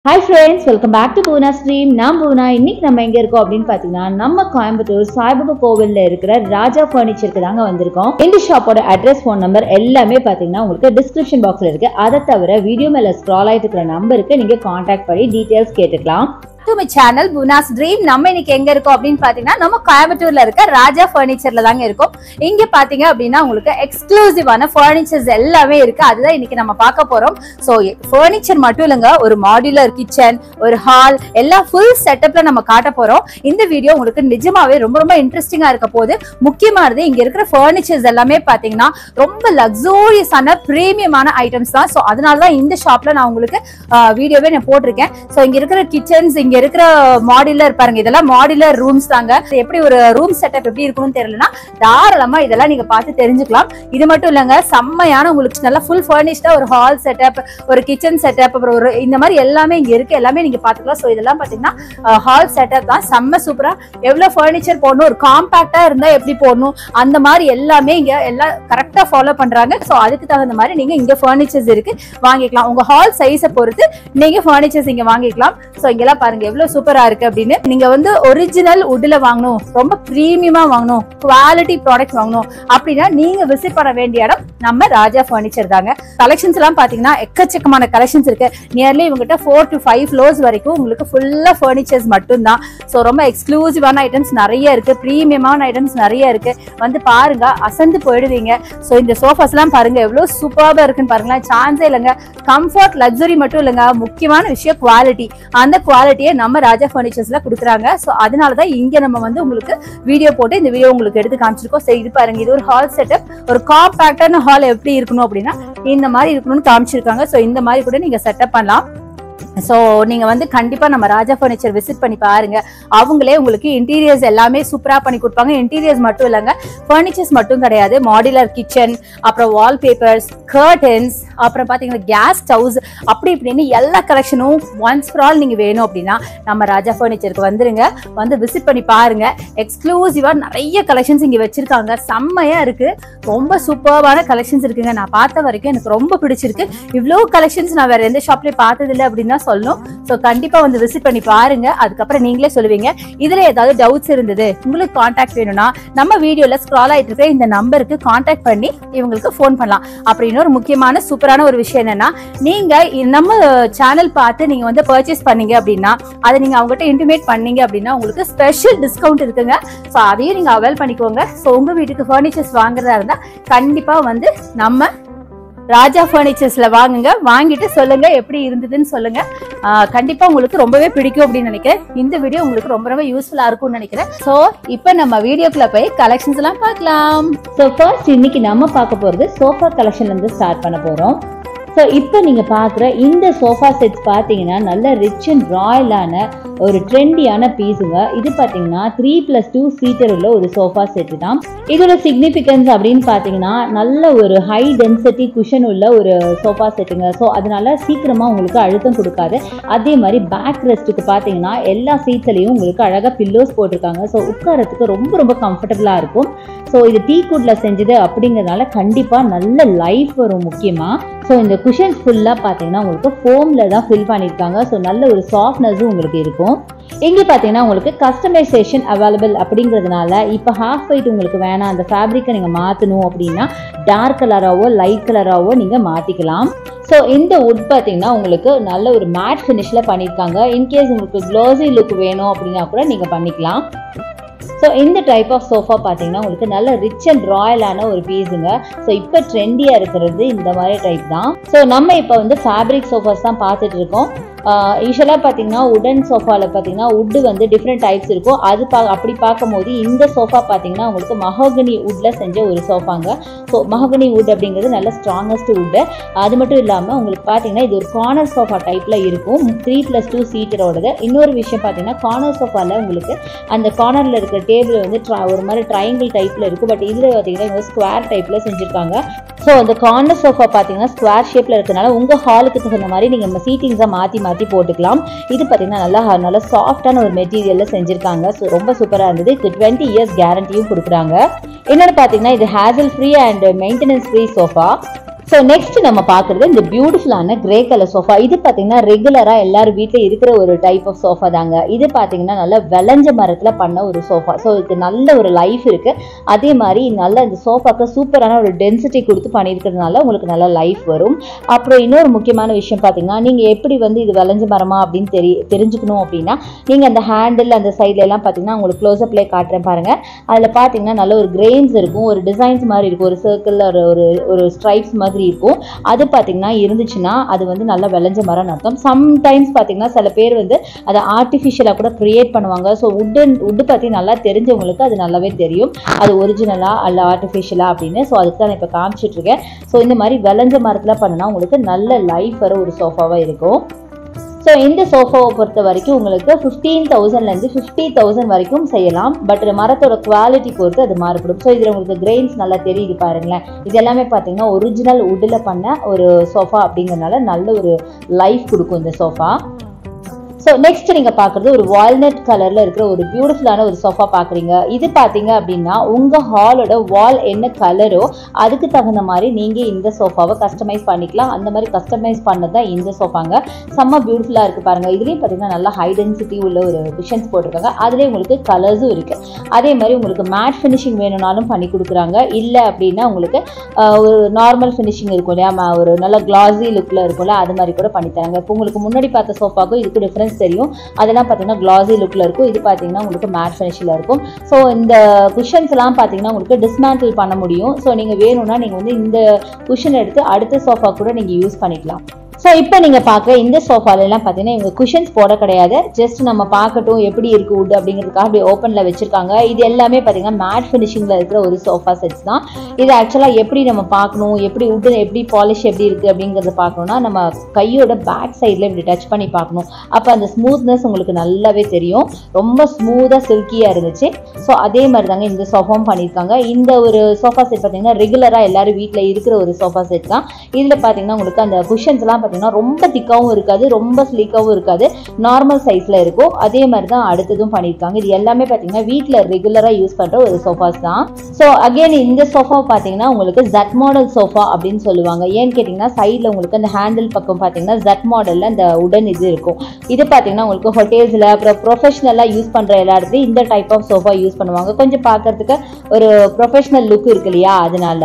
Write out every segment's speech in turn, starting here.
hi friends welcome back to Puna stream நான் பூனா இன்னைக்கு நம்ம எங்க இருக்கோம் அப்படின்னு பாத்தீங்கன்னா நம்ம கோயம்புத்தூர் சாய்பாபா கோவில்ல இருக்கிற ராஜா ஃபர்னிச்சருக்கு தாங்க வந்திருக்கோம் இந்த ஷாப்போட அட்ரஸ் ஃபோன் நம்பர் எல்லாமே பாத்தீங்கன்னா உங்களுக்கு டிஸ்கிரிப்ஷன் பாக்ஸ்ல இருக்கு அதை தவிர வீடியோ மேல ஸ்க்ரால் ஆயிட்டு இருக்கிற நம்பருக்கு நீங்க காண்டாக்ட் பண்ணி டீடைல்ஸ் கேட்டுக்கலாம் to my channel Puna's dream நம்ம இன்னைக்கு எங்க இருக்கோம் அப்படின்னு பாத்தீங்கன்னா நம்ம கோயம்புத்தூர்ல இருக்க ராஜா ஃபர்னிச்சர்ல தாங்க இருக்கோம் இங்க பாத்தீங்க அப்படின்னா உங்களுக்கு எக்ஸ்க்ளூசிவான ஃபர்னிச்சர்ஸ் எல்லாமே இருக்கு அதுதான் இன்னைக்கு நம்ம பார்க்க போறோம் சோ ஃபர்னிச்சர் மட்டும் இல்லைங்க ஒரு மாடுலர் கிச்சன் ஒரு ஹால் எல்லாம் ஃபுல் செட்டப்ல நம்ம காட்ட போறோம் இந்த வீடியோ உங்களுக்கு நிஜமாவே ரொம்ப ரொம்ப இன்ட்ரெஸ்டிங்கா இருக்க போது முக்கியமானது இங்க இருக்கிற ஃபர்னிச்சர்ஸ் எல்லாமே பாத்தீங்கன்னா ரொம்ப லக்ஸூரியஸான பிரீமியமான ஐட்டம்ஸ் தான் ஸோ அதனால தான் இந்த ஷாப்ல நான் உங்களுக்கு வீடியோவே நான் போட்டிருக்கேன் ஸோ இங்க இருக்கிற கிச்சன்ஸ் இங்க இருக்கிற மாடுலர் பாருங்க இதெல்லாம் மாடுலர் ரூம்ஸ் தாங்க இது எப்படி ஒரு ரூம் செட்டப் எப்படி இருக்கணும்னு தெரியலனா தாராளமா இதெல்லாம் நீங்க பார்த்து தெரிஞ்சுக்கலாம் இது மட்டும் இல்லைங்க செம்மையான உங்களுக்கு நல்லா ஃபுல் ஃபர்னிஷ்டா ஒரு ஹால் செட்டப் ஒரு கிச்சன் செட்டப் அப்புறம் ஒரு இந்த மாதிரி எல்லாமே இங்க இருக்கு எல்லாமே நீங்க பாத்துக்கலாம் ஸோ இதெல்லாம் பாத்தீங்கன்னா ஹால் செட்டப் தான் செம்ம சூப்பரா எவ்வளவு ஃபர்னிச்சர் போடணும் ஒரு காம்பாக்டா இருந்தா எப்படி போடணும் அந்த மாதிரி எல்லாமே இங்க எல்லாம் கரெக்டா ஃபாலோ பண்றாங்க ஸோ அதுக்கு தகுந்த மாதிரி நீங்க இங்க ஃபர்னிச்சர்ஸ் இருக்கு வாங்கிக்கலாம் உங்க ஹால் சைஸை பொறுத்து நீங்க ஃபர்னிச்சர்ஸ் இங்க வாங்கிக்கலாம் ஸோ இங்கெல்லாம் பாருங்க எவ்வளவு சூப்பரா இருக்கு அப்படின்னு நீங்க வந்து ஒரிஜினல் உட்ல வாங்கணும் ரொம்ப பிரீமியமா வாங்கணும் குவாலிட்டி ப்ராடக்ட் வாங்கணும் அப்படின்னா நீங்க விசிட் பண்ண வேண்டிய இடம் நம்ம ராஜா ஃபர்னிச்சர் தாங்க கலெக்ஷன்ஸ் எல்லாம் பாத்தீங்கன்னா எக்கச்சக்கமான கலெக்ஷன்ஸ் இருக்கு நியர்லி இவங்ககிட்ட ஃபோர் டு ஃபைவ் ஃப்ளோர்ஸ் வரைக்கும் உங்களுக்கு ஃபுல்லா ஃபர்னிச்சர்ஸ் மட்டும்தான் ஸோ ரொம்ப எக்ஸ்க்ளூசிவான ஐட்டம்ஸ் நிறைய இருக்கு ப்ரீமியமான ஐட்டம்ஸ் நிறைய இருக்கு வந்து பாருங்க அசந்து போயிடுவீங்க ஸோ இந்த சோஃபாஸ் எல்லாம் பாருங்க எவ்வளவு சூப்பராக இருக்குன்னு பாருங்களேன் சான்ஸே இல்லைங்க கம்ஃபர்ட் லக்ஸுரி மட்டும் இல்லைங்க முக்கியமான விஷயம் குவாலிட்டி அந்த குவாலிட்டியை நம்ம ராஜா ஃபர்னிச்சர்ஸ்ல கொடுக்குறாங்க ஸோ அதனால தான் இங்க நம்ம வந்து உங்களுக்கு வீடியோ போட்டு இந்த வீடியோ உங்களுக்கு எடுத்து காமிச்சிருக்கோம் சரி இது பாருங்க இது ஒரு ஹால் செட்டப் ஒரு காம்பாக்டான ஹால் எப்படி இருக்கணும் அப்படின்னா இந்த மாதிரி இருக்கணும்னு காமிச்சிருக்காங்க ஸோ இந்த மாதிரி கூட நீங்க செட்டப் பண்ணலாம் ஸோ நீங்க வந்து கண்டிப்பா நம்ம ராஜா ஃபர்னிச்சர் விசிட் பண்ணி பாருங்க அவங்களே உங்களுக்கு இன்டீரியர்ஸ் எல்லாமே சூப்பரா பண்ணி கொடுப்பாங்க இன்டீரியர்ஸ் மட்டும் இல்லைங்க ஃபர்னிச்சர்ஸ் மட்டும் கிடையாது மாடுலர் கிச்சன் அப்புறம் வால் பேப்பர்ஸ் கர்டன்ஸ் அப்புறம் பாத்தீங்கன்னா கேஸ் ஸ்டவ்ஸ் அப்படி இப்படின்னு எல்லா கலெக்ஷனும் ஒன்ஸ் ஃபார் ஆல் நீங்க வேணும் அப்படின்னா நம்ம ராஜா ஃபர்னிச்சருக்கு வந்துருங்க வந்து விசிட் பண்ணி பாருங்க எக்ஸ்க்ளூசிவா நிறைய கலெக்ஷன்ஸ் இங்க வச்சிருக்காங்க செம்மையா இருக்கு ரொம்ப சூப்பர்வான கலெக்ஷன்ஸ் இருக்குங்க நான் பார்த்த வரைக்கும் எனக்கு ரொம்ப பிடிச்சிருக்கு இவ்வளோ கலெக்ஷன்ஸ் நான் வேற எந்த ஷாப்லயும் பார்த்தது இல்லை அப்படின்னு தான் சொல்லணும் ஸோ கண்டிப்பா வந்து விசிட் பண்ணி பாருங்க அதுக்கப்புறம் நீங்களே சொல்லுவீங்க இதுல ஏதாவது டவுட்ஸ் இருந்தது உங்களுக்கு காண்டாக்ட் வேணும்னா நம்ம வீடியோல ஸ்க்ரால் ஆயிட்டு இருக்க இந்த நம்பருக்கு காண்டாக்ட் பண்ணி இவங்களுக்கு ஃபோன் பண்ணலாம் அப்படின்னு ஒரு முக்கியமான சூப்பரான ஒரு விஷயம் என்னன்னா நீங்க இ- நம்ம சேனல் பார்த்து நீங்க வந்து பர்ச்சேஸ் பண்ணீங்க அப்படின்னா அதை நீங்க அவங்ககிட்ட இன்டிமேட் பண்ணீங்க அப்படின்னா உங்களுக்கு ஸ்பெஷல் டிஸ்கவுண்ட் இருக்குங்க ஸோ அதையும் நீங்க அவைல் பண்ணிக்கோங்க ஸோ உங்க வீட்டுக்கு ஃபர்னிச்சர்ஸ் வாங்குறதா இருந்தா கண்டிப்பா வந்து நம்ம ராஜா ஃபர்னிச்சர்ஸ்ல வாங்குங்க வாங்கிட்டு சொல்லுங்க எப்படி இருந்ததுன்னு சொல்லுங்க ஆஹ் கண்டிப்பா உங்களுக்கு ரொம்பவே பிடிக்கும் அப்படின்னு நினைக்கிறேன் இந்த வீடியோ உங்களுக்கு ரொம்ப ரொம்ப யூஸ்ஃபுல்லா இருக்கும்னு நினைக்கிறேன் ஸோ இப்போ நம்ம வீடியோக்குள்ள போய் கலெக்ஷன்ஸ் எல்லாம் பார்க்கலாம் ஸோ ஃபர்ஸ்ட் இன்னைக்கு நம்ம பார்க்க போகிறது சோஃபா கலெக்ஷன்ல இருந்து ஸ்டார்ட் பண்ண போகிறோம் ஸோ இப்போ நீங்கள் பார்க்குற இந்த சோஃபா செட்ஸ் பார்த்தீங்கன்னா நல்ல ரிச் அண்ட் ராயலான ஒரு ட்ரெண்டியான பீஸுங்க இது பார்த்தீங்கன்னா த்ரீ ப்ளஸ் டூ சீட்டர் உள்ள ஒரு சோஃபா செட்டு தான் இதோட சிக்னிஃபிகன்ஸ் அப்படின்னு பார்த்தீங்கன்னா நல்ல ஒரு ஹை டென்சிட்டி குஷன் உள்ள ஒரு சோஃபா செட்டுங்க ஸோ அதனால சீக்கிரமாக உங்களுக்கு அழுத்தம் கொடுக்காது அதே மாதிரி பேக் ரெஸ்ட்டுக்கு பார்த்தீங்கன்னா எல்லா சீட்ஸ்லையும் உங்களுக்கு அழகாக பில்லோஸ் போட்டிருக்காங்க ஸோ உட்காரத்துக்கு ரொம்ப ரொம்ப கம்ஃபர்டபுளாக இருக்கும் ஸோ இது டீ குட்ல செஞ்சது அப்படிங்கிறதுனால கண்டிப்பாக நல்ல லைஃப் வரும் முக்கியமாக ஸோ இந்த குஷன்ஸ் ஃபுல்லாக பார்த்தீங்கன்னா உங்களுக்கு ஃபோமில் தான் ஃபில் பண்ணியிருக்காங்க ஸோ நல்ல ஒரு சாஃப்ட்னஸும் உங்களுக்கு இருக்கும் இங்கே பார்த்தீங்கன்னா உங்களுக்கு கஸ்டமைசேஷன் அவைலபிள் அப்படிங்கிறதுனால இப்போ ஹாஃப் ஒயிட் உங்களுக்கு வேணாம் அந்த ஃபேப்ரிக்கை நீங்கள் மாற்றணும் அப்படின்னா டார்க் கலராகவோ லைட் கலராகவோ நீங்கள் மாற்றிக்கலாம் ஸோ இந்த உட் பார்த்தீங்கன்னா உங்களுக்கு நல்ல ஒரு மேட் ஃபினிஷில் பண்ணியிருக்காங்க இன்கேஸ் உங்களுக்கு க்ளோசி லுக் வேணும் அப்படின்னா கூட நீங்கள் பண்ணிக்கலாம் ஸோ இந்த டைப் ஆஃப் சோஃபா பார்த்தீங்கன்னா உங்களுக்கு நல்ல ரிச் அண்ட் ராயலான ஒரு பீஸுங்க ஸோ இப்போ ட்ரெண்டியாக இருக்கிறது இந்த மாதிரி டைப் தான் ஸோ நம்ம இப்போ வந்து ஃபேப்ரிக் சோஃபாஸ் தான் பார்த்துட்டு இருக்கோம் யூஸ்வலாக பார்த்தீங்கன்னா உடன் சோஃபாவில் பார்த்தீங்கன்னா உட்டு வந்து டிஃப்ரெண்ட் டைப்ஸ் இருக்கும் அது பா அப்படி பார்க்கும்போது இந்த சோஃபா பார்த்தீங்கன்னா உங்களுக்கு மஹோகனி வுட்டில் செஞ்ச ஒரு சோஃபாங்க ஸோ மஹோகனி வுட் அப்படிங்கிறது நல்ல ஸ்ட்ராங்கஸ்ட் வுட்டு அது மட்டும் இல்லாமல் உங்களுக்கு பார்த்தீங்கன்னா இது ஒரு கார்னர் சோஃபா டைப்பில் இருக்கும் த்ரீ ப்ளஸ் டூ சீட்டரோடது இன்னொரு விஷயம் பார்த்தீங்கன்னா கார்னர் சோஃபாவில் உங்களுக்கு அந்த கார்னரில் இருக்கிற டேபிள் வந்து tri- ஒரு மாதிரி ட்ரையாங்கிள் டைப்பில் இருக்கும் பட் இதில் பார்த்தீங்கன்னா இவங்க ஸ்கொயர் டைப்பில் செஞ்சுருக்காங்க ஸோ அந்த கார்னர் சோஃபா பார்த்தீங்கன்னா ஸ்கொயர் ஷேப்பில் இருக்கனால உங்கள் ஹாலுக்கு தகுந்த மாதிரி நீங்கள் சீட்டிங்ஸை மாற்றி மாற்றி போட்டுக்கலாம் இது பார்த்தீங்கன்னா நல்லா நல்லா சாஃப்டான ஒரு மெட்டீரியலில் செஞ்சுருக்காங்க ஸோ ரொம்ப சூப்பராக இருந்தது இது டுவெண்ட்டி இயர்ஸ் கேரண்டியும் கொடுக்குறாங்க என்னென்னு பார்த்தீங்கன்னா இது hassle free and maintenance free sofa so next நம்ம பார்க்குறது இந்த பியூட்டிஃபுல்லான கிரே கலர் சோஃபா இது பார்த்தீங்கன்னா ரெகுலராக எல்லாரும் வீட்டில் இருக்கிற ஒரு டைப் ஆஃப் சோஃபா தாங்க இது பார்த்தீங்கன்னா நல்ல விளைஞ்ச மரத்தில் பண்ண ஒரு சோஃபா ஸோ இதுக்கு நல்ல ஒரு லைஃப் இருக்கு அதே மாதிரி நல்ல இந்த சோஃபாக்கு சூப்பரான ஒரு டென்சிட்டி கொடுத்து பண்ணியிருக்கிறதுனால உங்களுக்கு நல்ல லைஃப் வரும் அப்புறம் இன்னொரு முக்கியமான விஷயம் பார்த்தீங்கன்னா நீங்கள் எப்படி வந்து இது விளைஞ்ச மரமா அப்படின்னு தெரி தெரிஞ்சுக்கணும் அப்படின்னா நீங்கள் அந்த ஹேண்டில் அந்த சைட்ல எல்லாம் பார்த்தீங்கன்னா உங்களுக்கு க்ளோஸ்அப்லேயே காட்டுறேன் பாருங்க அதில் பார்த்தீங்கன்னா நல்ல ஒரு கிரெயின்ஸ் இருக்கும் ஒரு டிசைன்ஸ் மாதிரி இருக்கும் ஒரு சர்க்கிள் ஒரு ஒரு ஒரு ஸ்ட்ரைப்ஸ் மாதிரி இருக்கும் அது பார்த்தீங்கன்னா இருந்துச்சுன்னா அது வந்து நல்லா விளைஞ்ச மரம் அர்த்தம் சம்டைம்ஸ் பார்த்தீங்கன்னா சில பேர் வந்து அதை ஆர்டிஃபிஷியலாக கூட க்ரியேட் பண்ணுவாங்க ஸோ உட்டு உட்டு பற்றி நல்லா தெரிஞ்சவங்களுக்கு அது நல்லாவே தெரியும் அது ஒரிஜினலா அல்ல ஆர்டிஃபிஷியலா அப்படின்னு ஸோ அதுக்கு தான் நான் இப்போ காமிச்சிட்டு இருக்கேன் ஸோ இந்த மாதிரி விளைஞ்ச மரத்தில் பண்ணுனா உங்களுக்கு நல்ல லைஃப் வர ஒரு சோஃபாவாக இருக்கும் ஸோ இந்த சோஃபாவை பொறுத்த வரைக்கும் உங்களுக்கு ஃபிஃப்டீன் தௌசண்ட்லேருந்து ஃபிஃப்டி தௌசண்ட் வரைக்கும் செய்யலாம் பட் மரத்தோட குவாலிட்டி பொறுத்து அது மாறுபடும் ஸோ இதில் உங்களுக்கு கிரெயின்ஸ் நல்லா தெரியுது பாருங்களேன் இது எல்லாமே பார்த்தீங்கன்னா ஒரிஜினல் உட்டில் பண்ண ஒரு சோஃபா அப்படிங்கிறனால நல்ல ஒரு லைஃப் கொடுக்கும் இந்த சோஃபா ஸோ நெக்ஸ்ட் நீங்கள் பார்க்குறது ஒரு வால்நட் கலரில் இருக்கிற ஒரு பியூட்டிஃபுல்லான ஒரு சோஃபா பார்க்குறீங்க இது பார்த்தீங்க அப்படின்னா உங்கள் ஹாலோட வால் என்ன கலரோ அதுக்கு தகுந்த மாதிரி நீங்கள் இந்த சோஃபாவை கஸ்டமைஸ் பண்ணிக்கலாம் அந்த மாதிரி கஸ்டமைஸ் பண்ணது தான் இந்த சோஃபாங்க செம்ம பியூட்டிஃபுல்லாக இருக்குது பாருங்கள் இதுலேயும் பார்த்தீங்கன்னா நல்லா ஹை டென்சிட்டி உள்ள ஒரு குஷன்ஸ் போட்டிருக்காங்க அதுலேயே உங்களுக்கு கலர்ஸும் இருக்குது அதே மாதிரி உங்களுக்கு மேட் ஃபினிஷிங் வேணும்னாலும் பண்ணி கொடுக்குறாங்க இல்லை அப்படின்னா உங்களுக்கு ஆஹ், ஒரு நார்மல் ஃபினிஷிங் இருக்கும் இல்லையா ம- ஒரு நல்ல கிளாஸி லுக்கில் இருக்கும்ல அது மாதிரி கூட பண்ணி தராங்க இப்போ உங்களுக்கு முன்னாடி பார்த்த சோஃபாக்கும் இதுக்கு டிஃப்ரென்ஸ் தெரியும் அதெல்லாம் பார்த்தீங்கன்னா கிளாஸி லுக்கில் இருக்கும் இது பார்த்தீங்கன்னா உங்களுக்கு மேட் ஃபினிஷில் இருக்கும் ஸோ இந்த குஷன்ஸ்லாம் பார்த்தீங்கன்னா உங்களுக்கு டிஸ்மேண்டில் பண்ண முடியும் ஸோ நீங்கள் வேணும்னா நீங்கள் வந்து இந்த குஷன் எடுத்து அடுத்த சோஃபா கூட நீங்கள் யூஸ் பண்ணிக்கலாம் ஸோ இப்போ நீங்கள் பார்க்குற இந்த சோஃபாலெல்லாம் பார்த்தீங்கன்னா இவங்க குஷன்ஸ் போட கிடையாது ஜஸ்ட் நம்ம பார்க்கட்டும் எப்படி இருக்கு wood அப்படிங்கிறதுக்காக அப்படி ஓப்பனில் வச்சிருக்காங்க இது எல்லாமே பார்த்தீங்கன்னா மேட் ஃபினிஷிங்கில் இருக்கிற ஒரு சோஃபா செட்ஸ் தான் இது ஆக்சுவலாக எப்படி நம்ம பார்க்கணும் எப்படி wood எப்படி பாலிஷ் எப்படி இருக்குது அப்படிங்கிறத பார்க்கணும்னா நம்ம கையோட பேக் சைடில் இப்படி டச் பண்ணி பார்க்கணும் அப்போ அந்த ஸ்மூத்னஸ் உங்களுக்கு நல்லாவே தெரியும் ரொம்ப ஸ்மூத்தாக சில்கியாக இருந்துச்சு ஸோ அதே மாதிரி தாங்க இந்த சோஃபாவும் பண்ணியிருக்காங்க இந்த ஒரு சோஃபா செட் பார்த்தீங்கன்னா ரெகுலராக எல்லாரும் வீட்டில் இருக்கிற ஒரு சோஃபா செட் தான் இதில் பார்த்தீங்கன்னா உங்களுக்கு அந்த குஷன்ஸ்லாம் பார்த்தீங்கன்னா ரொம்ப திக்காவும் இருக்காது ரொம்ப ஸ்லீக்காவும் இருக்காது நார்மல் சைஸில் இருக்கும் அதே மாதிரி தான் அடுத்ததும் பண்ணியிருக்காங்க இது எல்லாமே பார்த்தீங்கன்னா வீட்டில் ரெகுலராக யூஸ் பண்ணுற ஒரு சோஃபாஸ் தான் ஸோ அகைன் இந்த சோஃபா பார்த்தீங்கன்னா உங்களுக்கு ஜட் மாடல் சோஃபா அப்படின்னு சொல்லுவாங்க ஏன்னு கேட்டிங்கன்னா சைடில் உங்களுக்கு அந்த ஹேண்டில் பக்கம் பார்த்தீங்கன்னா ஜட் மாடலில் அந்த உடன் இது இருக்கும் இது பார்த்தீங்கன்னா உங்களுக்கு ஹோட்டல்ஸில் அப்புறம் ப்ரொஃபஷனலாக யூஸ் பண்ணுற எல்லா இடத்துலையும் இந்த டைப் ஆஃப் சோஃபா யூஸ் பண்ணுவாங்க கொஞ்சம் பார்க்கறதுக்கு ஒரு ப்ரொஃபஷனல் லுக் இருக்கு இல்லையா அதனால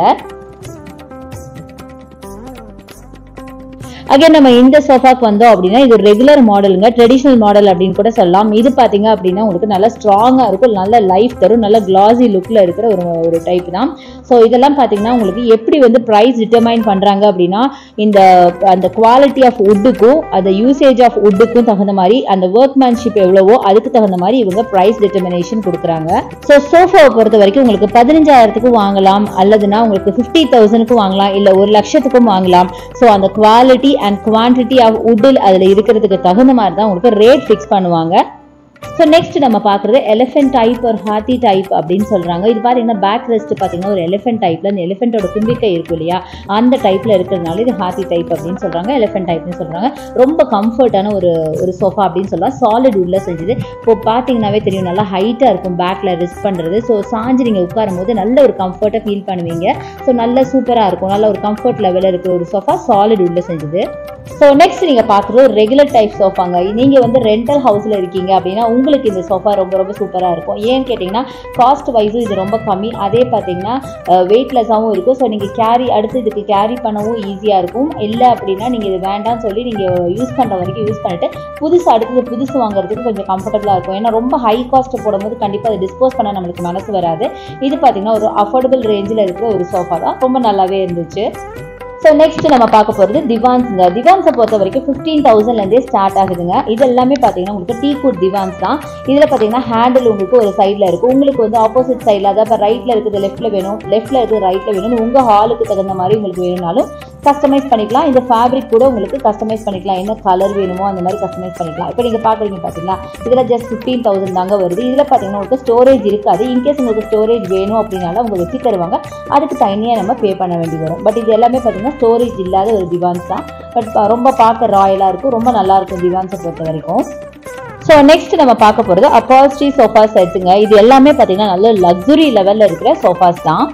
அகைன் நம்ம இந்த சோஃபாக்கு வந்தோம் அப்படின்னா இது ரெகுலர் மாடலுங்க ட்ரெடிஷ்னல் மாடல் அப்படின்னு கூட சொல்லலாம் இது பார்த்தீங்க அப்படின்னா உங்களுக்கு நல்லா ஸ்ட்ராங்காக இருக்கும் நல்ல லைஃப் தரும் நல்ல கிளாசி லுக்கில் இருக்கிற ஒரு ஒரு டைப் தான் ஸோ இதெல்லாம் பார்த்தீங்கன்னா உங்களுக்கு எப்படி வந்து ப்ரைஸ் டிட்டர்மைன் பண்ணுறாங்க அப்படின்னா இந்த அந்த குவாலிட்டி ஆஃப் வுட்டுக்கும் அந்த யூசேஜ் ஆஃப் வுட்டுக்கும் தகுந்த மாதிரி அந்த ஒர்க்மேன்ஷிப் எவ்வளவோ அதுக்கு தகுந்த மாதிரி இவங்க ப்ரைஸ் டிட்டர்மினேஷன் கொடுக்குறாங்க ஸோ சோஃபாவை பொறுத்த வரைக்கும் உங்களுக்கு பதினஞ்சாயிரத்துக்கும் வாங்கலாம் அல்லதுன்னா உங்களுக்கு ஃபிஃப்டி தௌசண்ட்க்கும் வாங்கலாம் இல்லை ஒரு லட்சத்துக்கும் வாங்கலாம் ஸோ அந்த குவாலிட்டி அண்ட் குவான்டிட்டி ஆஃப் உட்டில் அதில் இருக்கிறதுக்கு தகுந்த மாதிரி தான் உங்களுக்கு ரேட் ஃபிக்ஸ் பண்ணுவாங்க ஸோ நெக்ஸ்ட் நம்ம பார்க்குறது எலிஃபென்ட் டைப் ஒரு ஹாத்தி டைப் அப்படின்னு சொல்கிறாங்க இது பார்த்தீங்கன்னா பேக் ரெஸ்ட் பார்த்தீங்கன்னா ஒரு எலிஃபென்ட் டைப்பில் இந்த எலிஃபென்ட்டோட தும்பிக்கை இருக்கும் இல்லையா அந்த டைப்பில் இருக்கிறதுனால இது ஹாத்தி டைப் அப்படின்னு சொல்கிறாங்க எலிஃபென்ட் டைப்னு சொல்கிறாங்க ரொம்ப கம்ஃபர்ட்டான ஒரு ஒரு சோஃபா அப்படின்னு சொல்லலாம் சாலிட் உள்ள செஞ்சது இப்போ பார்த்தீங்கன்னாவே தெரியும் நல்லா ஹைட்டாக இருக்கும் பேக்கில் ரெஸ்ட் பண்ணுறது ஸோ சாஞ்சு நீங்கள் உட்காரும் போது நல்ல ஒரு கம்ஃபர்ட்டாக ஃபீல் பண்ணுவீங்க ஸோ நல்ல சூப்பராக இருக்கும் நல்ல ஒரு கம்ஃபர்ட் லெவலில் இருக்கிற ஒரு சோஃபா சாலிட் உள்ள செஞ்சது ஸோ நெக்ஸ்ட் நீங்கள் பார்க்குறது ஒரு ரெகுலர் டைப் சோஃபாங்க நீங்கள் வந்து ரெண்டல் ஹவுஸில் இருக்கீங்க அப்படின்னா உங்களுக்கு இந்த சோஃபா ரொம்ப ரொம்ப சூப்பராக இருக்கும் ஏன்னு கேட்டிங்கன்னா காஸ்ட் வைஸும் இது ரொம்ப கம்மி அதே பார்த்தீங்கன்னா வெயிட்லெஸ்ஸாகவும் இருக்கும் ஸோ நீங்கள் கேரி அடுத்து இதுக்கு கேரி பண்ணவும் ஈஸியாக இருக்கும் இல்லை அப்படின்னா நீங்கள் இது வேண்டாம்னு சொல்லி நீங்கள் யூஸ் பண்ணுற வரைக்கும் யூஸ் பண்ணிட்டு புதுசு அடுத்தது புதுசு வாங்குறதுக்கு கொஞ்சம் கம்ஃபர்டபுளாக இருக்கும் ஏன்னா ரொம்ப ஹை காஸ்ட் போடும்போது கண்டிப்பாக அதை டிஸ்போஸ் பண்ண நம்மளுக்கு மனசு வராது இது பார்த்தீங்கன்னா ஒரு அஃபோர்டபுள் ரேஞ்சில் இருக்கிற ஒரு சோஃபா தான் ரொம்ப நல்லாவே இருந்துச்சு ஸோ நெக்ஸ்ட் நம்ம பார்க்க போகிறது திவான்ஸுங்க திவான்ஸை பொறுத்த வரைக்கும் ஃபிஃப்டீன் தௌசண்ட்லேருந்தே ஸ்டார்ட் ஆகுதுங்க இது எல்லாமே பார்த்தீங்கன்னா உங்களுக்கு டீ குட் திவான்ஸ் தான் இதில் பார்த்தீங்கன்னா ஹேண்டில் உங்களுக்கு ஒரு சைடில் இருக்கும் உங்களுக்கு வந்து ஆப்போசிட் சைடில் அதாவது இப்போ ரைட்டில் இருக்குது லெஃப்ட்டில் வேணும் லெஃப்ட்டில் இருக்குது ரைட்டில் வேணும் உங்கள் ஹாலுக்கு தகுந்த மாதிரி உங்களுக்கு வேணும்னாலும் கஸ்டமைஸ் பண்ணிக்கலாம் இந்த ஃபேப்ரிக் கூட உங்களுக்கு கஸ்டமைஸ் பண்ணிக்கலாம் என்ன கலர் வேணுமோ அந்த மாதிரி கஸ்டமைஸ் பண்ணிக்கலாம் இப்போ நீங்கள் பார்க்குறீங்க பார்த்தீங்களா இதில் ஜஸ்ட் ஃபிஃப்டீன் தௌசண்ட் தாங்க வருது இதில் பார்த்தீங்கன்னா உங்களுக்கு ஸ்டோரேஜ் இருக்காது இன்கேஸ் உங்களுக்கு ஸ்டோரேஜ் வேணும் அப்படின்னாலும் அவங்க வச்சு தருவாங்க அதுக்கு தனியாக நம்ம பே பண்ண வேண்டி வரும் பட் இது எல்லாமே பார்த்தீங்கன்னா ஸ்டோரேஜ் இல்லாத ஒரு திவான்ஸ் தான் பட் ரொம்ப பார்க்க ராயலாக இருக்கும் ரொம்ப நல்லா இருக்கும் திவான்ஸை பொறுத்த வரைக்கும் ஸோ நெக்ஸ்ட் நம்ம பார்க்க போகிறது அப்பாஸ்ட்ரி சோஃபா செட்டுங்க இது எல்லாமே பார்த்தீங்கன்னா நல்ல லக்ஸுரி லெவலில் இருக்கிற சோஃபாஸ் தான்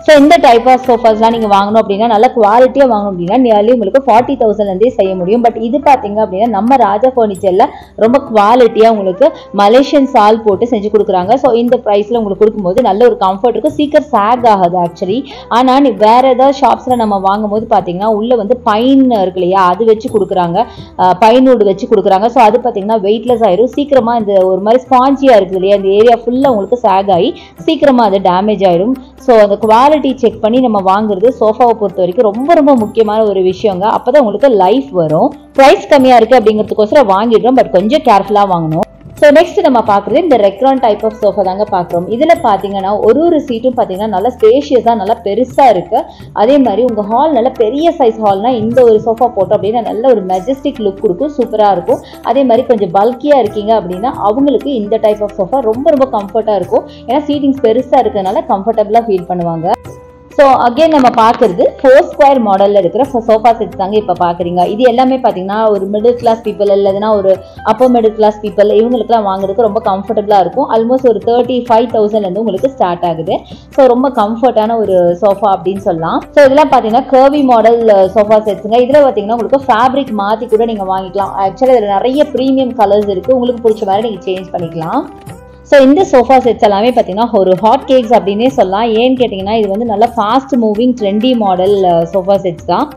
ஸோ இந்த டைப் ஆஃப் சோஃபாஸ்லாம் நீங்கள் வாங்கணும் அப்படின்னா நல்ல குவாலிட்டியாக வாங்கணும் அப்படின்னா நியர்லி உங்களுக்கு ஃபார்ட்டி தௌசண்ட்லேருந்தே செய்ய முடியும் பட் இது பார்த்தீங்க அப்படின்னா நம்ம ராஜா ஃபர்னிச்சரில் ரொம்ப குவாலிட்டியாக உங்களுக்கு மலேசியன் சால் போட்டு செஞ்சு கொடுக்குறாங்க ஸோ இந்த ப்ரைஸில் உங்களுக்கு கொடுக்கும்போது நல்ல ஒரு கம்ஃபர்ட் இருக்கும் சீக்கிரம் சேக் ஆகுது ஆக்சுவலி ஆனால் நீ வேற ஏதாவது ஷாப்ஸில் நம்ம வாங்கும்போது பார்த்தீங்கன்னா உள்ளே வந்து பைன் இருக்கு இல்லையா அது வச்சு கொடுக்குறாங்க பைனூடு வச்சு கொடுக்குறாங்க ஸோ அது பார்த்தீங்கன்னா வெயிட்லெஸ் ஆயிரும் சீக்கிரமாக இந்த ஒரு மாதிரி ஸ்பாஞ்சியாக இருக்குது இல்லையா இந்த ஏரியா ஃபுல்லாக உங்களுக்கு சேக் ஆகி சீக்கிரமாக அது டேமேஜ் ஆயிடும் ஸோ அந்த குவாலிட்டி செக் பண்ணி நம்ம வாங்குறது சோஃபாவை பொறுத்த வரைக்கும் ரொம்ப ரொம்ப முக்கியமான ஒரு விஷயங்க அப்போ தான் உங்களுக்கு லைஃப் வரும் ப்ரைஸ் கம்மியாக இருக்குது அப்படிங்கிறதுக்கோசரம் வாங்கிடுறோம் பட் கொஞ்சம் கேர்ஃபுல்லாக வாங்கணும் ஸோ நெக்ஸ்ட் நம்ம பார்க்குறது இந்த ரெக்ரான் டைப் ஆஃப் சோஃபா தாங்க பார்க்குறோம் இதில் பார்த்தீங்கன்னா ஒரு ஒரு சீட்டும் பார்த்தீங்கன்னா நல்லா ஸ்பேஷியஸாக நல்லா பெருசாக இருக்கு அதே மாதிரி உங்கள் ஹால் நல்ல பெரிய சைஸ் ஹால்னா இந்த ஒரு சோஃபா போட்டோம் அப்படின்னா நல்ல ஒரு மெஜஸ்டிக் லுக் கொடுக்கும் சூப்பராக இருக்கும் அதே மாதிரி கொஞ்சம் பல்கியாக இருக்கீங்க அப்படின்னா அவங்களுக்கு இந்த டைப் ஆஃப் சோஃபா ரொம்ப ரொம்ப கம்ஃபர்ட்டாக இருக்கும் ஏன்னா சீட்டிங்ஸ் பெருசாக இருக்கிறதுனால கம்ஃபர்டபுளாக ஃபீல் பண்ணுவாங்க ஸோ அகைன் நம்ம பார்க்குறது ஃபோர் ஸ்கொயர் மாடலில் இருக்கிற சோஃபா செட்ஸ் தாங்க இப்போ பார்க்குறீங்க இது எல்லாமே பார்த்தீங்கன்னா ஒரு மிடில் கிளாஸ் பீப்புள் இல்லைன்னா ஒரு அப்பர் மிடில் கிளாஸ் பீப்புள் இவங்களுக்குலாம் வாங்குறதுக்கு ரொம்ப கம்ஃபர்டபுளாக இருக்கும் ஆல்மோஸ்ட் ஒரு தேர்ட்டி ஃபைவ் தௌசண்ட்லேருந்து உங்களுக்கு ஸ்டார்ட் ஆகுது ஸோ ரொம்ப கம்ஃபர்ட்டான ஒரு சோஃபா அப்படின்னு சொல்லலாம் ஸோ இதெல்லாம் பார்த்தீங்கன்னா கர்வி மாடல் சோஃபா செட்ஸுங்க இதில் பார்த்தீங்கன்னா உங்களுக்கு ஃபேப்ரிக் மாற்றி கூட நீங்கள் வாங்கிக்கலாம் ஆக்சுவலாக இதில் நிறைய ப்ரீமியம் கலர்ஸ் இருக்குது உங்களுக்கு பிடிச்ச மாதிரி நீங்கள் சேஞ்ச் பண்ணிக்கலாம் ஸோ இந்த சோஃபா செட்ஸ் எல்லாமே பார்த்தீங்கன்னா ஒரு ஹாட் கேக்ஸ் அப்படின்னே சொல்லலாம் ஏன்னு கேட்டிங்கன்னா இது வந்து நல்ல fast moving trendy model sofa sets தான்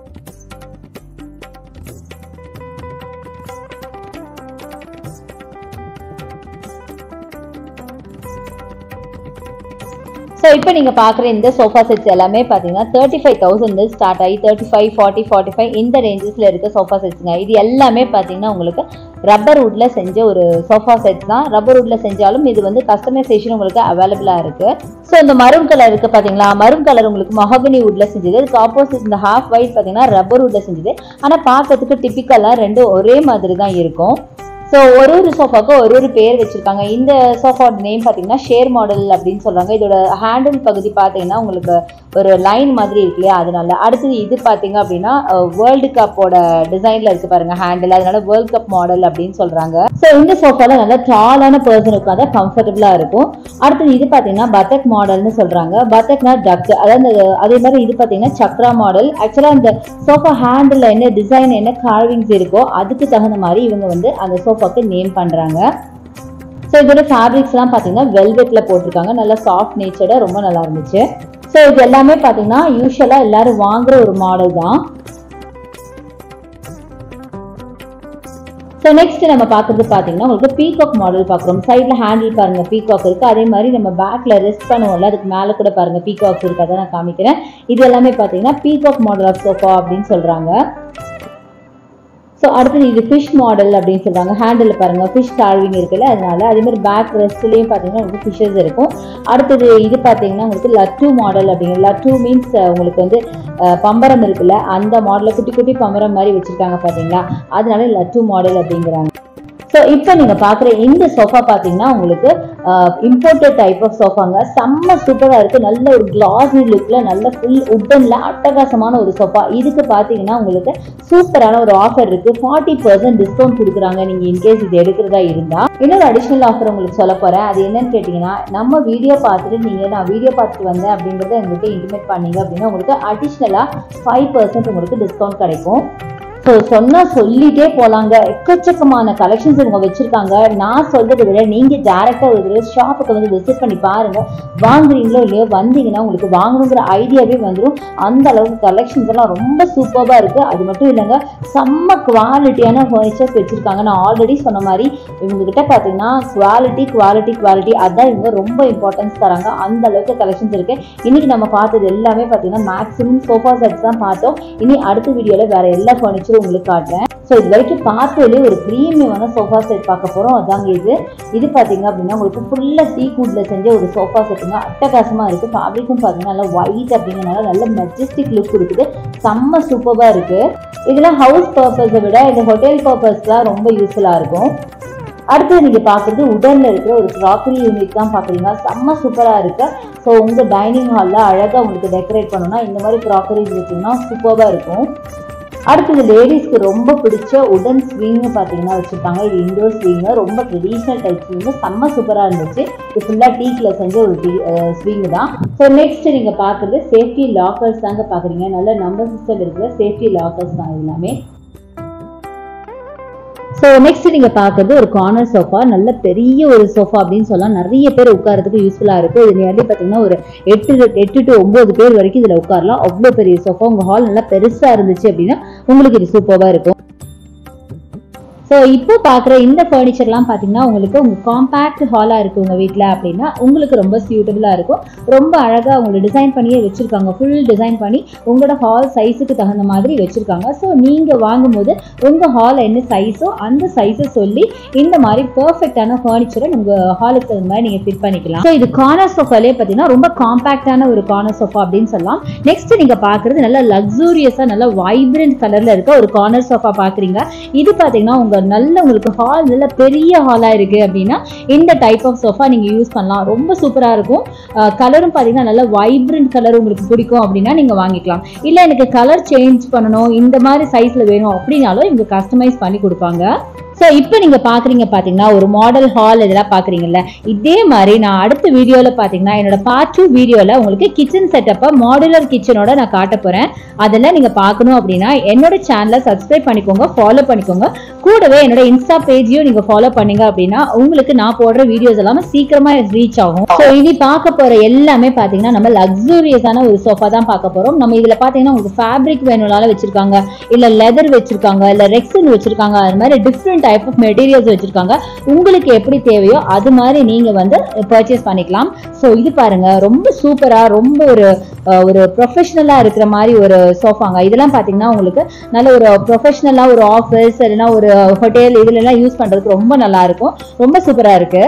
ஸோ இப்போ நீங்கள் பார்க்குற இந்த சோஃபா செட்ஸ் எல்லாமே பார்த்தீங்கன்னா தேர்ட்டி ஃபைவ் தௌசண்ட் ஸ்டார்ட் ஆகி thirty five forty forty five இந்த ரேஞ்சஸில் இருக்க சோஃபா செட்ஸுங்க இது எல்லாமே பார்த்தீங்கன்னா உங்களுக்கு ரப்பர் வுட்டில் செஞ்ச ஒரு சோஃபா செட் தான் ரப்பர் வுட்டில் செஞ்சாலும் இது வந்து கஸ்டமைசேஷன் உங்களுக்கு அவைலபிளாக இருக்குது ஸோ இந்த மரூன் கலர் இருக்குது பார்த்தீங்களா மரூன் கலர் உங்களுக்கு மொஹகனி வுட்டில் செஞ்சது அதுக்கு ஆப்போசிட் இந்த ஹாஃப் ஒயிட் பார்த்தீங்கன்னா ரப்பர் வுட்டில் செஞ்சது ஆனால் பார்க்கறதுக்கு டிப்பிக்கலாக ரெண்டும் ஒரே மாதிரி தான் இருக்கும் ஸோ ஒரு ஒரு சோஃபாக்கும் ஒரு ஒரு பேர் வச்சிருக்காங்க இந்த சோஃபாவோட நேம் பார்த்தீங்கன்னா ஷேர் மாடல் அப்படின்னு சொல்றாங்க இதோட ஹேண்டில் பகுதி பார்த்தீங்கன்னா உங்களுக்கு ஒரு லைன் மாதிரி இருக்கு இல்லையா அதனால அடுத்தது இது பார்த்தீங்க அப்படின்னா வேர்ல்டு கப்போட டிசைன்ல இருக்கு பாருங்க ஹேண்டில் அதனால வேர்ல்ட் கப் மாடல் அப்படின்னு சொல்றாங்க ஸோ இந்த சோஃபால நல்ல டாலான பர்சன் உட்காந்தா கம்ஃபர்டபுளா இருக்கும் அடுத்தது இது பார்த்தீங்கன்னா பத்தக் மாடல்னு சொல்றாங்க பத்தக்னா டக் அதாவது அதே மாதிரி இது பார்த்தீங்கன்னா சக்ரா மாடல் ஆக்சுவலாக இந்த சோஃபா ஹேண்டில் என்ன டிசைன் என்ன கார்விங்ஸ் இருக்கோ அதுக்கு தகுந்த மாதிரி இவங்க வந்து அந்த சோஃபாக்கு நேம் பண்றாங்க ஸோ இதோட ஃபேப்ரிக்ஸ்லாம் பார்த்தீங்கன்னா வெல்வெட்டில் போட்டிருக்காங்க நல்லா சாஃப்ட் நேச்சர்டாக ரொம்ப நல்லா இருந்துச்சு ஸோ இது எல்லாமே பார்த்தீங்கன்னா யூஸ்வலாக எல்லாரும் வாங்குற ஒரு மாடல் தான் ஸோ நெக்ஸ்ட் நம்ம பார்க்குறது பார்த்தீங்கன்னா உங்களுக்கு பீகாக் மாடல் பார்க்குறோம் சைடில் ஹேண்டில் பாருங்க பீகாக் இருக்கு அதே மாதிரி நம்ம பேக்ல ரெஸ்ட் பண்ணுவோம்ல அதுக்கு மேலே கூட பாருங்க பீகாக்ஸ் இருக்கு அதை நான் காமிக்கிறேன் இது எல்லாமே பார்த்தீங்கன்னா பீகாக் மாடல் ஆஃப் சோஃபா அப்படின்னு சொல்றாங்க ஸோ அடுத்தது இது ஃபிஷ் மாடல் அப்படின்னு சொல்றாங்க ஹேண்டில் பாருங்க ஃபிஷ் கார்விங் இருக்குல்ல அதனால அதே மாதிரி பேக் ரெஸ்ட்லேயும் பார்த்தீங்கன்னா உங்களுக்கு ஃபிஷஸ் இருக்கும் அடுத்தது இது பார்த்தீங்கன்னா உங்களுக்கு லட்டு மாடல் அப்படிங்கிற லட்டு மீன்ஸ் உங்களுக்கு வந்து அஹ், பம்பரம் இருக்குல்ல அந்த மாடலில் குட்டி குட்டி பம்பரம் மாதிரி வச்சிருக்காங்க பார்த்தீங்களா அதனால லட்டு மாடல் அப்படிங்கிறாங்க ஸோ இப்போ நீங்க பார்க்குற இந்த சோஃபா பார்த்தீங்கன்னா உங்களுக்கு இம்போர்ட்டட் டைப் ஆஃப் சோஃபாங்க செம்ம சூப்பராக இருக்கு நல்ல ஒரு கிளாஸி லுக்ல நல்ல ஃபுல் உட்டன்ல அட்டகாசமான ஒரு சோஃபா இதுக்கு பார்த்தீங்கன்னா உங்களுக்கு சூப்பரான ஒரு ஆஃபர் இருக்கு ஃபார்ட்டி பர்சன்ட் டிஸ்கவுண்ட் கொடுக்குறாங்க நீங்க இன்கேஸ் இது எடுக்கிறதா இருந்தா இன்னொரு அடிஷ்னல் ஆஃபர் உங்களுக்கு சொல்ல போறேன் அது என்னன்னு கேட்டிங்கன்னா நம்ம வீடியோ பார்த்துட்டு நீங்க நான் வீடியோ பார்த்துட்டு வந்தேன் அப்படிங்கறத எங்களுக்கு இன்டிமேட் பண்ணீங்க அப்படின்னா உங்களுக்கு அடிஷ்னலா ஃபைவ் பர்சன்ட் உங்களுக்கு டிஸ்கவுண்ட் கிடைக்கும் ஸோ சொன்னா சொல்லிட்டே போலாங்க எக்கச்சக்கமான கலெக்ஷன்ஸ் இவங்க வச்சிருக்காங்க நான் சொல்றதை விட நீங்க டேரக்டா ஒரு ஷாப்புக்கு வந்து விசிட் பண்ணி பாருங்க வாங்குறீங்களோ இல்லையோ வந்தீங்கன்னா உங்களுக்கு வாங்கணுங்கிற ஐடியாவே வந்துடும் அந்த அளவுக்கு கலெக்ஷன்ஸ் எல்லாம் ரொம்ப சூப்பராக இருக்கு அது மட்டும் இல்லைங்க செம்ம குவாலிட்டியான ஃபர்னிச்சர்ஸ் வச்சிருக்காங்க நான் ஆல்ரெடி சொன்ன மாதிரி இவங்க கிட்ட பார்த்தீங்கன்னா குவாலிட்டி குவாலிட்டி குவாலிட்டி அதான் இவங்க ரொம்ப இம்பார்ட்டன்ஸ் தராங்க அந்த அளவுக்கு கலெக்ஷன்ஸ் இருக்கு இன்னைக்கு நம்ம பார்த்தது எல்லாமே பார்த்தீங்கன்னா மேக்ஸிமம் சோஃபா செட்ஸ் தான் பார்த்தோம் இனி அடுத்த வீடியோவில் வேற எல்லா ஃபர்னிச்சரும் உங்களுக்கு காட்டுறேன் ஸோ இது வரைக்கும் பார்த்ததுலேயே ஒரு ப்ரீமியமான சோஃபா செட் பார்க்க போகிறோம் அதாங்க இது இது பார்த்தீங்க அப்படின்னா உங்களுக்கு ஃபுல்லாக டீ கூட்டில் செஞ்ச ஒரு சோஃபா செட்டுங்க அட்டகாசமாக இருக்குது ஃபேப்ரிக்கும் பார்த்தீங்கன்னா நல்லா ஒயிட் அப்படிங்கிறனால நல்ல மெஜஸ்டிக் லுக் கொடுக்குது செம்ம சூப்பராக இருக்குது இதெல்லாம் ஹவுஸ் பர்பஸை விட இந்த ஹோட்டல் பர்பஸ்லாம் ரொம்ப யூஸ்ஃபுல்லாக இருக்கும் அடுத்து நீங்க பாக்குறது உடல்ல இருக்கிற ஒரு க்ராக்கரி யூனிட் தான் பாக்குறீங்க செம்ம சூப்பரா இருக்கு ஸோ உங்க டைனிங் ஹால்ல அழகா உங்களுக்கு டெக்கரேட் பண்ணணும்னா இந்த மாதிரி க்ராக்கரிஸ் வச்சீங்கன்னா சூப்பரா இருக்கும் அடுத்தது லேடிஸ்க்கு ரொம்ப பிடிச்ச உடன் ஸ்விங் பார்த்தீங்கன்னா வச்சுருக்காங்க இது இண்டோர் ஸ்விங் ரொம்ப ட்ரெடிஷ்னல் டைப் ஸ்விங் செம்ம சூப்பராக இருந்துச்சு இது ஃபுல்லாக டீக்கில் செஞ்ச ஒரு டீ ஸ்விங் தான் ஸோ நெக்ஸ்ட் நீங்கள் பார்க்குறது சேஃப்டி லாக்கர்ஸ் தாங்க பார்க்குறீங்க நல்ல நம்பர் சிஸ்டம் இருக்கிற சேஃப்டி லாக்கர்ஸ் தான் இது எல்லாமே ஸோ நெக்ஸ்ட் நீங்கள் பார்க்குறது ஒரு கார்னர் சோஃபா நல்ல பெரிய ஒரு சோஃபா அப்படின்னு சொல்லலாம் நிறைய பேர் உட்காரதுக்கு யூஸ்ஃபுல்லாக இருக்கும் இது நியர்லி பார்த்தீங்கன்னா ஒரு எட்டு எட்டு டு ஒம்பது பேர் வரைக்கும் இதில் உட்காரலாம் அவ்வளோ பெரிய சோஃபா உங்கள் ஹால் நல்லா பெருசாக இருந்துச்சு அப்படின்னா உங்களுக்கு இது சூப்பராக இருக்கும் ஸோ இப்போ பார்க்குற இந்த ஃபர்னிச்சர்லாம் பார்த்தீங்கன்னா உங்களுக்கு உங்கள் காம்பேக்ட் ஹாலாக இருக்குது உங்கள் வீட்டில் அப்படின்னா உங்களுக்கு ரொம்ப சூட்டபுளாக இருக்கும் ரொம்ப அழகாக உங்களுக்கு டிசைன் பண்ணியே வச்சுருக்காங்க ஃபுல் டிசைன் பண்ணி உங்களோட ஹால் சைஸுக்கு தகுந்த மாதிரி வச்சுருக்காங்க ஸோ நீங்கள் வாங்கும்போது உங்கள் ஹால் என்ன சைஸோ அந்த சைஸை சொல்லி இந்த மாதிரி பர்ஃபெக்டான ஃபர்னிச்சரை உங்கள் ஹாலுக்கு தகுந்த மாதிரி நீங்கள் ஃபிட் பண்ணிக்கலாம் ஸோ இது கார்னர் சோஃபாலே பார்த்தீங்கன்னா ரொம்ப காம்பேக்டான ஒரு கார்னர் சோஃபா அப்படின்னு சொல்லலாம் நெக்ஸ்ட் நீங்கள் பார்க்குறது நல்ல லக்ஸூரியஸாக நல்ல வைப்ரண்ட் கலரில் இருக்க ஒரு கார்னர் சோஃபா பார்க்குறீங்க இது பார்த்தீங்கன்னா உங்கள் நல்ல உங்களுக்கு ஹால் நல்ல பெரிய ஹாலாக இருக்குது அப்படின்னா இந்த டைப் ஆஃப் சோஃபா நீங்கள் யூஸ் பண்ணலாம் ரொம்ப சூப்பராக இருக்கும் கலரும் பார்த்தீங்கன்னா நல்ல வைப்ரண்ட் கலர் உங்களுக்கு பிடிக்கும் அப்படின்னா நீங்கள் வாங்கிக்கலாம் இல்லை எனக்கு கலர் சேஞ்ச் பண்ணணும் இந்த மாதிரி சைஸில் வேணும் அப்படின்னாலும் இவங்க கஸ்டமைஸ் பண்ணி கொடுப்பாங்க ஸோ இப்போ நீங்கள் பார்க்குறீங்க பார்த்தீங்கன்னா ஒரு மாடல் ஹால் இதெல்லாம் பார்க்குறீங்கல்ல இதே மாதிரி நான் அடுத்த வீடியோவில் பார்த்தீங்கன்னா என்னோட பார்ட் டூ வீடியோவில் உங்களுக்கு கிச்சன் செட்டப்பை மாடுலர் கிச்சனோட நான் காட்ட போகிறேன் அதெல்லாம் நீங்கள் பார்க்கணும் அப்படின்னா என்னோட சேனலை சப்ஸ்கிரைப் பண்ணிக்கோங்க ஃபாலோ பண்ணிக்கோங்க கூடவே என்னோட இன்ஸ்டா பேஜையும் நீங்கள் ஃபாலோ பண்ணீங்க அப்படின்னா உங்களுக்கு நான் போடுற வீடியோஸ் எல்லாமே சீக்கிரமாக ரீச் ஆகும் ஸோ இனி பார்க்க போகிற எல்லாமே பார்த்தீங்கன்னா நம்ம லக்ஸூரியஸான ஒரு சோஃபா தான் பார்க்க போகிறோம் நம்ம இதில் பார்த்தீங்கன்னா உங்களுக்கு ஃபேப்ரிக் வேணும்னாலும் வச்சிருக்காங்க இல்லை லெதர் வச்சிருக்காங்க இல்லை ரெக்ஸின் வச்சிருக்காங்க அது மாதிரி டிஃப்ரெண்ட் டைப் ஆஃப் மெட்டீரியல்ஸ் வச்சிருக்காங்க உங்களுக்கு எப்படி தேவையோ அது மாதிரி நீங்க வந்து பர்ச்சேஸ் பண்ணிக்கலாம் ஸோ இது பாருங்க ரொம்ப சூப்பரா ரொம்ப ஒரு அஹ், ஒரு ப்ரொஃபஷனலா இருக்கிற மாதிரி ஒரு சோஃபாங்க இதெல்லாம் பாத்தீங்கன்னா உங்களுக்கு நல்ல ஒரு ப்ரொஃபஷனலா ஒரு ஆஃபீஸ் இல்லைன்னா ஒரு ஹோட்டல் இதுல எல்லாம் யூஸ் பண்றதுக்கு ரொம்ப நல்லா இருக்கும் ரொம்ப சூப்பரா இருக்கு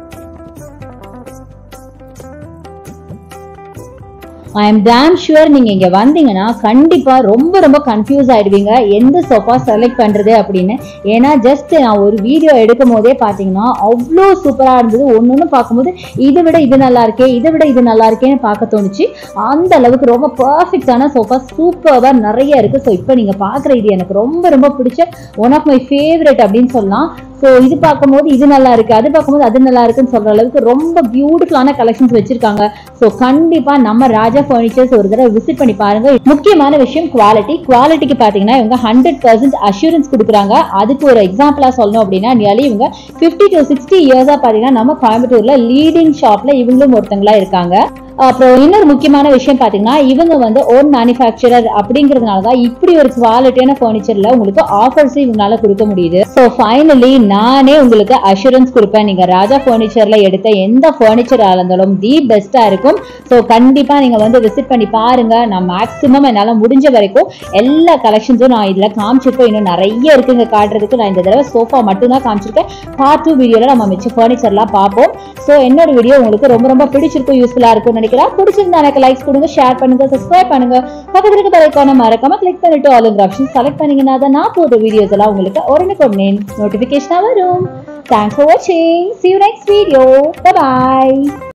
ஐ எம் டேம் ஷுவர் நீங்க இங்க வந்தீங்கன்னா கண்டிப்பா ரொம்ப ரொம்ப கன்ஃபியூஸ் ஆயிடுவீங்க எந்த சோஃபா செலக்ட் பண்றது அப்படின்னு ஏன்னா ஜஸ்ட் நான் ஒரு வீடியோ எடுக்கும் போதே பாத்தீங்கன்னா அவ்வளோ சூப்பரா இருந்தது ஒன்னொன்னு பார்க்கும்போது இதை விட இது நல்லா இருக்கே இதை விட இது நல்லா இருக்கேன்னு பார்க்க தோணுச்சு அந்த அளவுக்கு ரொம்ப பர்ஃபெக்டான சோஃபா சூப்பராக நிறைய இருக்கு ஸோ இப்போ நீங்க பார்க்குற இது எனக்கு ரொம்ப ரொம்ப பிடிச்ச ஒன் ஆஃப் மை ஃபேவரட் அப்படின்னு சொல்லலாம் ஸோ இது பார்க்கும்போது இது நல்லா இருக்கு அது பார்க்கும்போது அது நல்லா இருக்குன்னு சொல்ற அளவுக்கு ரொம்ப பியூட்டிஃபுல்லான கலெக்ஷன்ஸ் வச்சிருக்காங்க ஸோ கண்டிப்பா நம்ம ராஜா ஃபர்னிச்சர்ஸ் ஒரு தடவை விசிட் பண்ணி பாருங்க முக்கியமான விஷயம் குவாலிட்டி குவாலிட்டிக்கு பார்த்தீங்கன்னா இவங்க ஹண்ட்ரட் பர்சன்ட் அஷூரன்ஸ் கொடுக்குறாங்க அதுக்கு ஒரு எக்ஸாம்பிளா சொல்லணும் அப்படின்னா நியர்லி இவங்க ஃபிஃப்டி டு சிக்ஸ்டி இயர்ஸா பார்த்தீங்கன்னா நம்ம கோயம்புத்தூர்ல லீடிங் ஷாப்ல இவங்களும் ஒருத்தங்களா இருக்காங்க அப்புறம் இன்னொரு முக்கியமான விஷயம் பார்த்தீங்கன்னா இவங்க வந்து ஓன் மேனுஃபேக்சரர் அப்படிங்கிறதுனால தான் இப்படி ஒரு குவாலிட்டியான ஃபர்னிச்சர்ல உங்களுக்கு ஆஃபர்ஸ் இவங்களால கொடுக்க முடியுது ஸோ ஃபைனலி நானே உங்களுக்கு அஷூரன்ஸ் கொடுப்பேன் நீங்க ராஜா ஃபர்னிச்சர்ல எடுத்த எந்த ஃபர்னிச்சரா இருந்தாலும் தி பெஸ்டா இருக்கும் ஸோ கண்டிப்பா நீங்க வந்து விசிட் பண்ணி பாருங்க நான் மேக்ஸிமம் என்னால முடிஞ்ச வரைக்கும் எல்லா கலெக்ஷன்ஸும் நான் இதுல காமிச்சிருக்கேன் இன்னும் நிறைய இருக்குங்க காட்டுறதுக்கு நான் இந்த தடவை சோஃபா மட்டும் தான் காமிச்சிருக்கேன் பார்ட் டூ வீடியோல நம்ம மிச்ச ஃபர்னிச்சர்லாம் பார்ப்போம் ஸோ என்னோட வீடியோ உங்களுக்கு ரொம்ப ரொம்ப பிடிச்சிருக்கும் யூஸ்ஃபுல்லா இருக்கும்னு நினைக்கிறேன் பிடிச்சிருந்தா எனக்கு லைக்ஸ் கொடுங்க ஷேர் பண்ணுங்க சப்ஸ்கிரைப் பண்ணுங்க பக்கத்துல இருக்க பலைக்கான மறக்காம கிளிக் பண்ணிட்டு ஆல் ஆப்ஷன் செலக்ட் பண்ணீங்கன்னா தான் நான் போடுற வீடியோஸ் எல்லாம் உங்களுக்கு உடனுக்குடனே நோட்டிபிகேஷனா வரும் தேங்க்ஸ் ஃபார் வாட்சிங் see you next video bye bye